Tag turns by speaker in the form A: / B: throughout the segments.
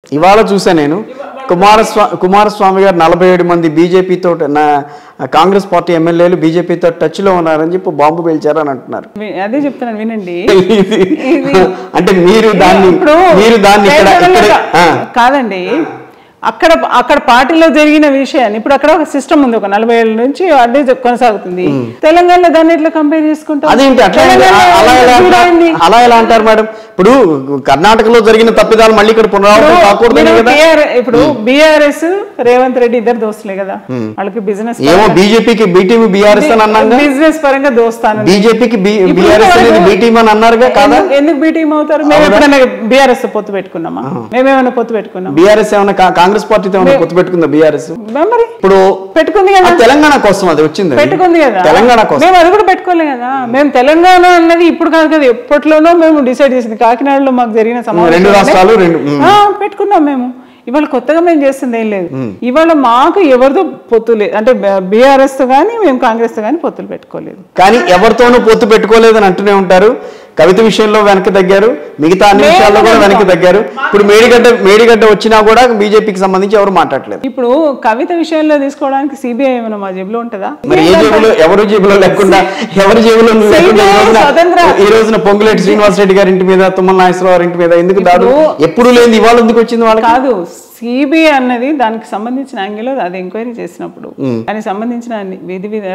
A: ఇవాళ చూసా నేను కుమారస్వామి కుమారస్వామి గారు నలభై ఏడు మంది బీజేపీతో నా కాంగ్రెస్ పార్టీ ఎమ్మెల్యేలు బీజేపీతో టచ్లో ఉన్నారని చెప్పి బాంబు పేల్చారని అంటున్నారు
B: వి- అదే చెప్తున్నాను వినండి
A: ఇది- అంటే మీరు దాన్ని
B: ఇప్పుడు
A: మీరు దాన్ని ఇక్కడ
B: కేంద్రంలో
A: ఇక్కడ
B: కా-
A: ఆ,
B: కాదండి అక్కడ అక్కడ పార్టీలో జరిగిన విషయాన్ని ఇప్పుడు అక్కడ ఒక సిస్టమ్ ఉంది ఒక నలభై ఏళ్ళ నుంచి అదే జ- కొనసాగుతుంది తెలంగాణలో దాన్ని ఎట్లా కంపేర్ చేసుకుంటాం
A: అదేంటి అట్లా ఏంటి?
B: తెలంగాణలో
A: అలా ఎలా
B: చూడండి.
A: అంటారు? అలా ఎలా అంటారు మేడం ఇప్పుడు కర్ణాటకలో జరిగిన తప్పిదాలు మళ్ళీ ఇక్కడ పునరావృతం కాకూడదని
B: మీరు
A: కదా
B: TR ఇప్పుడు బీఆర్ఎస్ రేవంత్ రెడ్డి ఇద్దరు దోస్తులే కదా వాళ్ళకి బిజినెస్
A: ఏమో బీజేపీకి బీటీం బీఆర్ఎస్ అని అన్నాగా
B: బిజినెస్ పరంగా దోస్తాను
A: బీజేపీకి
B: ఇప్పుడు
A: బీఆర్ఎస్ అనేది
B: ఇంతవరకు-
A: బీటీం అని అన్నారుగా కాదా
B: ఎందుకు- ఎందుకు బీ టీం అవుతారు మేము ఎప్పుడైనా బీఆర్ఎస్ పొత్తు పెట్టుకున్నామా మేమేమైనా పొత్తు పెట్టుకున్నాం
A: బీఆర్ఎస్ ఏమైనా కా- కాంగ్రెస్ పార్టీతో ఏమైనా పొత్తు పెట్టుకుందా బీఆర్ఎస్
B: మరి
A: ఇప్పుడు
B: పెట్టుకుంది
A: ఆ
B: కదా
A: తెలంగాణ కోసం అది వచ్చింది
B: పెట్టుకుంది కదా
A: తెలంగాణ కోసం
B: మేము అది కూడా పెట్టుకోలే కదా మేము తెలంగాణ అన్నది ఇప్పుడు కాదు కదా ఎప్పట్లోనో మేము డిసైడ్ చేసింది కాకినాడలో మాకు జరిగిన సమావేశం
A: రెండు రాష్ట్రాలు రెండు ఉమ్.
B: ఆ, పెట్టుకున్నాం మేము ఇవాళ కొత్తగా మేము చేస్తుంది ఏం లేదు ఇవాళ మాకు ఎవరితో పొత్తు లేదు అంటే బీఆర్ఎస్ తో కానీ మేము కాంగ్రెస్ తో కానీ పొత్తులు పెట్టుకోలేదు
A: కానీ ఎవరితోనూ పొత్తు పెట్టుకోలేదని అంటూనే ఉంటారు కవిత విషయంలో వెనక్కి తగ్గారు మిగతా అన్ని
B: మేము
A: విషయాల్లో కూడా
B: కూడా
A: వెనక్కి తగ్గారు ఇప్పుడు మేడిగడ్డ మేడిగడ్డ వచ్చినా కూడా బీజేపీకి సంబంధించి ఎవరు మాట్లాడలేదు
B: ఇప్పుడు కవిత విషయంలో తీసుకోవడానికి సిబిఐ ఏమైనా మా జేబులో ఉంటుందా
A: మరి ఏ జేబులో ఎవరు జేబులో లేకుండా ఎవరి జేబులో లేకుండా ఈ రోజున-
B: స్వతంత్ర.
A: ఈ రోజున పొంగులేటి శ్రీనివాసరెడ్డి గారి ఇంటి మీద తుమ్మల నాగేశ్వరరావు గారి ఇంటి మీద ఎందుకు దాడు ఎప్పుడు లేని ఇవాళ ఎందుకు వచ్చింది వాళ్ళకి
B: కాదు సిబిఐ అన్నది దానికి సంబంధించిన యాంగిల్లో అది ఎంక్వైరీ చేసినప్పుడు దానికి సంబంధించిన అన్ని విధి విధ-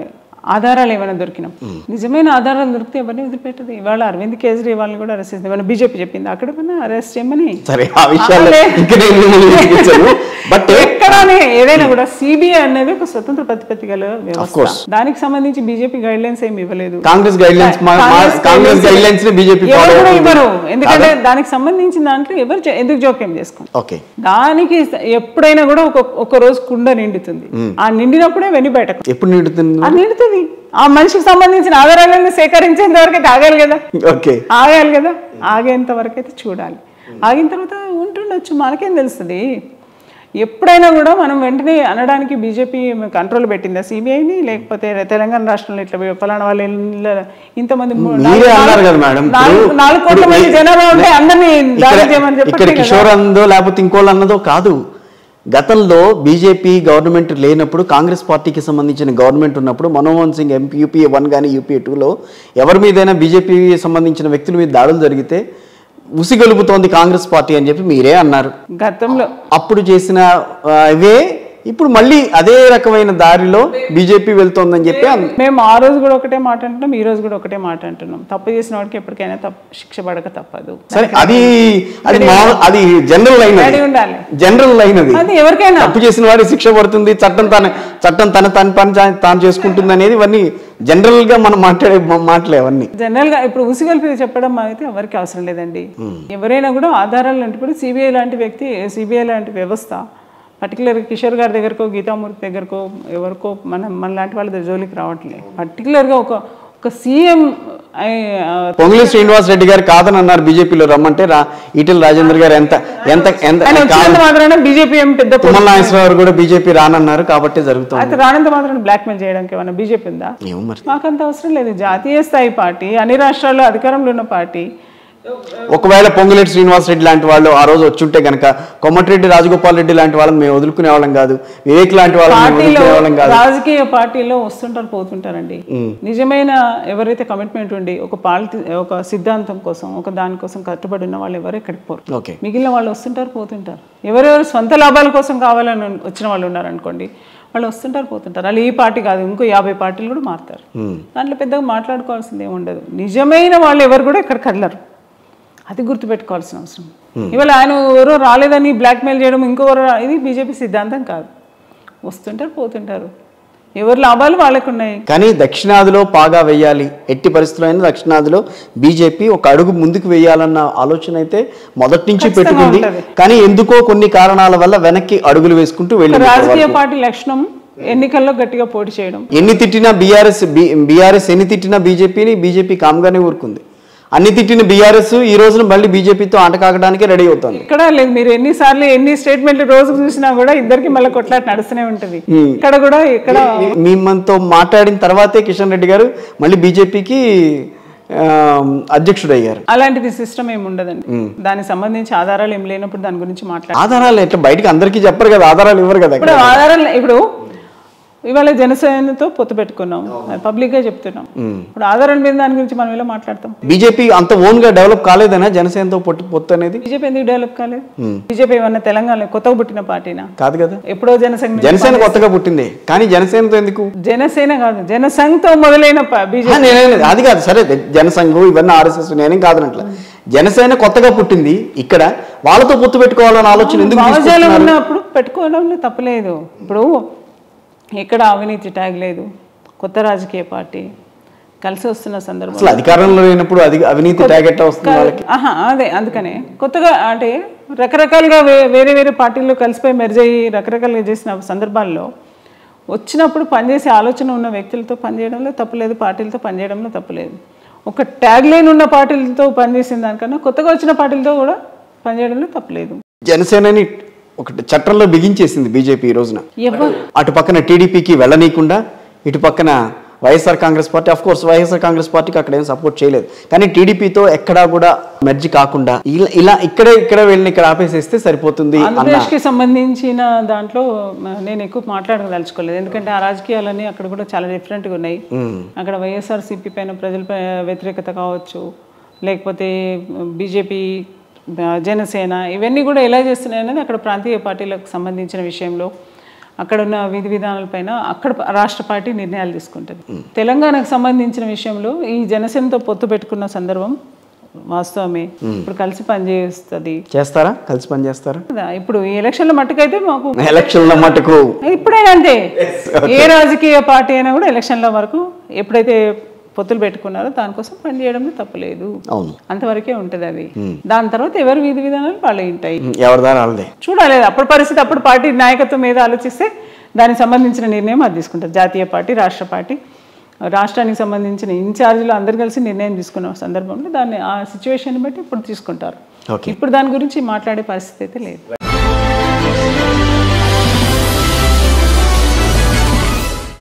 B: ఆధారాలు ఏమైనా దొరికినప్పుడు నిజమైన ఆధారాలు దొరికితే ఎవరిని వదిలిపెట్టదు ఇవాళ అరవింద్ కేజ్రీవాల్ కూడా అరెస్ట్ చేసింది ఏమైనా బీజేపీ చెప్పింది అక్కడ పైన అరెస్ట్ చేయమని
A: సరే ఆ విషయాల్లో
B: అలే.
A: ఇంకా నేను మిమ్మల్ని వినిపించను. బట్
B: ఎక్కడానే ఏదైనా కూడా సిబిఐ అనేది ఒక స్వతంత్ర ప్రతిపత్తి గల
A: course.
B: వ్యవస్థ దానికి సంబంధించి బీజేపీ గైడ్ లైన్స్ ఏమి ఇవ్వలేదు
A: Congress guidelines Congress
B: guidelines-
A: guidelines ని బీజేపీ
B: ఎవరు కూడా ఇవ్వరు ఎందుకంటే దానికి సంబంధించిన దాంట్లో ఎవరు జో- ఎందుకు జోక్యం చేసుకోండి
A: ఓకే
B: దానికి ఎప్పుడైనా కూడా ఒక ఒక రోజు కుండ నిండుతుంది ఆ నిండినప్పుడే వెని బయటకు
A: ఎప్పుడు నిండుతుంది
B: ఆ నిండుతుంది ఆ మనిషికి సంబంధించిన ఆధారాలను సేకరించేంత వరకు అయితే ఆగాలి కదా
A: ఓకే
B: ఆగాలి కదా ఆగేంత వరకు అయితే చూడాలి ఆగిన తర్వాత ఉంటుండొచ్చు మనకేం తెలుస్తుంది ఎప్పుడైనా కూడా మనం వెంటనే అనడానికి బీజేపీ కంట్రోల్ పెట్టిందా సిబిఐని లేకపోతే తెలంగాణ రాష్ట్రంలో ఇట్లా ఫలానా వాళ్ళ ఇళ్ళ- ఇంతమంది మూ-
A: మీరే
B: నాలుగు-
A: అన్నారు కదా మేడం
B: నాలుగు
A: ఇప్పుడు-
B: నాలుగు కోట్ల
A: ఇప్పుడు
B: మంది
A: ఈ-
B: జనాభా ఉంటే అందరినీ దాడి
A: ఇక్కడ
B: చేయమని
A: ఇక్కడ
B: చెప్పండి కదా.
A: కిషోర్ అందో లేకపోతే ఇంకోళ్ళు అన్నదో కాదు గతంలో బీజేపీ గవర్నమెంట్ లేనప్పుడు కాంగ్రెస్ పార్టీకి సంబంధించిన గవర్నమెంట్ ఉన్నప్పుడు Manmohan Singh MP UPA one కానీ యూపీఏ టూలో ఎవరి మీదైనా బీజేపీ సంబంధించిన వ్యక్తుల మీద దాడులు జరిగితే ఉసిగొలుపుతోంది కాంగ్రెస్ పార్టీ అని చెప్పి మీరే అన్నారు
B: గతంలో
A: అప్పుడు చేసిన ఆ, ఇవే ఇప్పుడు మళ్ళీ అదే రకమైన దారిలో బీజేపీ వెళ్తోందని చెప్పి అన్-
B: మేము ఆ రోజు కూడా ఒకటే మాట అంటున్నాం ఈ రోజు కూడా ఒకటే మాట అంటున్నాం తప్పు చేసిన వాడికి ఎప్పటికైనా తప్పు శిక్ష పడక తప్పదు
A: సరే అది అది మామూలు అది జనరల్ లైన్ అది
B: రెడీ ఉండాలి
A: జనరల్ లైన్ అది
B: అది ఎవరికైనా
A: తప్పు చేసిన వారికి శిక్ష పడుతుంది చట్టం తన చట్టం తన తన పని చా- తాను చేసుకుంటుంది అనేది ఇవన్నీ జనరల్ గా మనం మాట్లాడే మా- మాటలే అవన్నీ
B: జనరల్ గా ఇప్పుడు ఉసిగొల్పి చెప్పడం అయితే ఎవరికి అవసరం లేదండి ఎవరైనా కూడా ఆధారాలు లాంటి ఇప్పుడు సిబిఐ లాంటి వ్యక్తి సిబిఐ లాంటి వ్యవస్థ పర్టికులర్ కిషోర్ గారి దగ్గరకో గీతామూర్తి దగ్గరకో ఎవరికో మన మన లాంటి వాళ్ళ జోలికి రావట్లేదు పర్టికులర్గా ఒక ఒక సీఎం
A: పొంగులి శ్రీనివాస్ రెడ్డి గారు కాదని అన్నారు బీజేపీలో రమ్మంటే రా ఈటెల రాజేందర్ గారు ఎంత ఎంత ఎంత
B: ఆయన వచ్చినంత మాత్రాన బీజేపీ ఏం పెద్ద
A: తుమ్మల నాగేశ్వరరావు గారు కూడా బీజేపీ రానన్నారు కాబట్టి జరుగుతుంది
B: అయితే రానంత మాత్రం బ్లాక్మెయిల్ చేయడానికి ఏమన్నా బీజేపీ ఉందా
A: ఏమో మరి
B: మాకంత అవసరం లేదు జాతీయ స్థాయి పార్టీ అన్ని రాష్ట్రాల్లో అధికారంలో ఉన్న పార్టీ
A: ఒకవేళ పొంగులేటి శ్రీనివాస్ రెడ్డి లాంటి వాళ్ళు ఆ రోజు వచ్చుంటే గనక కొమ్మటిరెడ్డి రాజగోపాల్ రెడ్డి లాంటి వాళ్ళని మేము వదులుకునే వాళ్ళం కాదు వివేక్ లాంటి వాళ్ళని మేము
B: పార్టీలో
A: వదులుకునే వాళ్ళం కాదు
B: రాజకీయ పార్టీలో వస్తుంటారు పోతుంటారండి నిజమైన ఎవరైతే కమిట్మెంట్ ఉండి ఒక పాలిటి ఒక సిద్ధాంతం కోసం ఒక దానికోసం కట్టుబడి ఉన్న వాళ్ళు ఎవరు ఎక్కడికి పోరు
A: ఓకే
B: మిగిలిన వాళ్ళు వస్తుంటారు పోతుంటారు ఎవరెవరు సొంత లాభాల కోసం కావాలని వచ్చిన వాళ్ళు ఉన్నారనుకోండి వాళ్ళు వస్తుంటారు పోతుంటారు వాళ్ళు ఈ పార్టీ కాదు ఇంకో యాభై పార్టీలు కూడా మారుతారు దాంట్లో పెద్దగా మాట్లాడుకోవాల్సింది ఏమి ఉండదు నిజమైన వాళ్ళు ఎవరు కూడా ఇక్కడ కదలరు అది గుర్తుపెట్టుకోవాల్సిన అవసరం ఇవాళ ఆయన ఎవరో రాలేదని బ్లాక్మెయిల్ చేయడం ఇంకొకరు రా- ఇది బీజేపీ సిద్ధాంతం కాదు వస్తుంటారు పోతుంటారు ఎవరి లాభాలు వాళ్ళకు ఉన్నాయి
A: కానీ దక్షిణాదిలో పాగా వేయాలి ఎట్టి పరిస్థితుల్లో అయినా దక్షిణాదిలో బీజేపీ ఒక అడుగు ముందుకు వేయాలన్న ఆలోచన అయితే మొదటి నుంచి
B: ఖచ్చితంగా
A: పెట్టుకుంది
B: ఉంటది.
A: కానీ ఎందుకో కొన్ని కారణాల వల్ల వెనక్కి అడుగులు వేసుకుంటూ వెళ్ళింది
B: రాజకీయ పార్టీ లక్షణం ఎన్నికల్లో గట్టిగా పోటీ చేయడం
A: ఎన్ని తిట్టినా బీఆర్ఎస్ బీఆర్ఎస్ ఎన్ని తిట్టినా బీజేపీని బీజేపీ కామ్గానే ఊరుకుంది అన్ని తిట్టిన బీఆర్ఎస్ ఈ రోజున మళ్ళీ బీజేపీతో ఆట కాకడానికి రెడీ అవుతుంది
B: ఇక్కడ లేదు మీరు ఎన్నిసార్లు ఎన్ని స్టేట్మెంట్లు రోజు చూసినా కూడా ఇద్దరికి మళ్ళీ కొట్లాట నడుస్తూనే ఉంటుంది ఇక్కడ కూడా ఇక్కడ
A: మీ- మీ మనతో మాట్లాడిన తర్వాతే కిషన్ రెడ్డి గారు మళ్ళీ బీజేపీకి ఆ, అధ్యక్షుడు అయ్యారు
B: అలాంటిది సిస్టమ్ ఏమి ఉండదండి దానికి సంబంధించి ఆధారాలు ఏం లేనప్పుడు దాని గురించి మాట్లాడాలి
A: ఆధారాలు ఎట్లా బయటకు అందరికీ చెప్పరు కదా ఆధారాలు ఇవ్వరు కదా
B: ఇప్పుడు ఆధారాలు ఇప్పుడు ఇవాళ జనసేనతో పొత్తు పెట్టుకున్నాం పబ్లిక్ గా చెప్తున్నాం ఇప్పుడు ఆధారాల మీద దాని గురించి మనం ఇలా మాట్లాడతాం
A: బీజేపీ అంత ఓన్ గా డెవలప్ కాలేదనా జనసేనతో పొత్తు పొత్తు అనేది
B: బీజేపీ ఎందుకు డెవలప్ కాలేదు బీజేపీ ఏమన్నా తెలంగాణ కొత్తగా పుట్టిన పార్టీనా
A: కాదు కదా
B: ఎప్పుడో జనసంఘ
A: జనసేన కొత్తగా పుట్టింది కానీ జనసేనతో ఎందుకు
B: జనసేన కాదు జనసంఘతో మొదలైన ప-
A: ఆ,
B: బీజేపీ
A: నేనే అది కాదు సరే జనసంఘం ఇవన్నీ ఆర్ఎస్ఎస్ నేనేం కాదనట్ల జనసేన కొత్తగా పుట్టింది ఇక్కడ వాళ్ళతో పొత్తు పెట్టుకోవాలన్న ఆలోచన ఎందుకు
B: భావజాలం
A: తీసుకొస్తున్నారు?
B: ఉన్నప్పుడు పెట్టుకోవడంలో తప్పలేదు ఇప్పుడు ఎక్కడ అవినీతి ట్యాగ్ లేదు కొత్త రాజకీయ పార్టీ కలిసి వస్తున్న సందర్భం
A: అసలు అధికారంలో లేనప్పుడు అది అవినీతి ట్యాగెట్ వస్తుంది వాళ్ళకి
B: ఆహా అదే అందుకనే కొత్తగా అంటే రకరకాలుగా వే- వేరే వేరే పార్టీల్లో కలిసిపోయి మెర్జ్ అయ్యి రకరకాలుగా చేసిన సందర్భాల్లో వచ్చినప్పుడు పనిచేసే ఆలోచన ఉన్న వ్యక్తులతో పనిచేయడంలో తప్పులేదు పార్టీలతో పనిచేయడంలో తప్పులేదు ఒక ట్యాగ్ లైన్ ఉన్న పార్టీలతో పనిచేసిన దానికన్నా కొత్తగా వచ్చిన పార్టీలతో కూడా పనిచేయడంలో తప్పులేదు
A: జనసేనని ఒకటి చట్టంలో బిగించేసింది బీజేపీ ఈ రోజున
B: ఎవరు
A: అటు పక్కన టీడీపీకి వెళ్ళనీయకుండా ఇటు పక్కన YSR Congress party of course YSR Congress పార్టీకి అక్కడ ఏం సపోర్ట్ చేయలేదు కానీ టీడీపీతో ఎక్కడా కూడా మెర్జ్ కాకుండా ఇలా ఇలా ఇక్కడే ఇక్కడ వెళ్ళిన ఇక్కడ ఆపేసేస్తే సరిపోతుంది అన్న
B: ఆంధ్రప్రదేశ్కి సంబంధించిన దాంట్లో మ- నేను ఎక్కువ మాట్లాడదలుచుకోలేదు ఎందుకంటే ఆ రాజకీయాలన్నీ అక్కడ కూడా చాలా డిఫరెంట్గా ఉన్నాయి అక్కడ వైఎస్ఆర్సీపీ పైన ప్రజలపై వ్యతిరేకత కావచ్చు లేకపోతే బీజేపీ జనసేన ఇవన్నీ కూడా ఎలా చేస్తున్నాయి అనేది అక్కడ ప్రాంతీయ పార్టీలకు సంబంధించిన విషయంలో అక్కడ ఉన్న విధి విధానాలపైన అక్కడ ప- రాష్ట్ర పార్టీ నిర్ణయాలు తీసుకుంటుంది తెలంగాణకు సంబంధించిన విషయంలో ఈ జనసేనతో పొత్తు పెట్టుకున్న సందర్భం వాస్తవమే ఇప్పుడు కలిసి పనిచేస్తుంది
A: చేస్తారా కలిసి పని చేస్తారా
B: కదా ఇప్పుడు ఈ ఎలక్షన్ల మట్టుకైతే మాకు
A: ఎలక్షన్ల మటుకు
B: ఇప్పుడైనా అంతే ఏ రాజకీయ పార్టీ అయినా కూడా ఎలక్షన్ల వరకు ఎప్పుడైతే పొత్తులు పెట్టుకున్నారో దానికోసం పనిచేయడంలో తప్పలేదు
A: అవును
B: అంతవరకే ఉంటది అది దాని తర్వాత ఎవరి విధి విధానాలు వాళ్ళు ఉంటాయి
A: ఎవరిదాని వాళ్ళదే
B: చూడాలి అప్పుడు పరిస్థితి అప్పుడు పార్టీ నాయకత్వం మీద ఆలోచిస్తే దానికి సంబంధించిన నిర్ణయం అది తీసుకుంటారు జాతీయ పార్టీ రాష్ట్ర పార్టీ రాష్ట్రానికి సంబంధించిన ఇన్ఛార్జీలు అందరు కలిసి నిర్ణయం తీసుకున్న సందర్భంలో దాన్ని ఆ సిచ్యువేషన్ బట్టి ఇప్పుడు తీసుకుంటారు
A: ఓకే
B: ఇప్పుడు దాని గురించి మాట్లాడే పరిస్థితి అయితే లేదు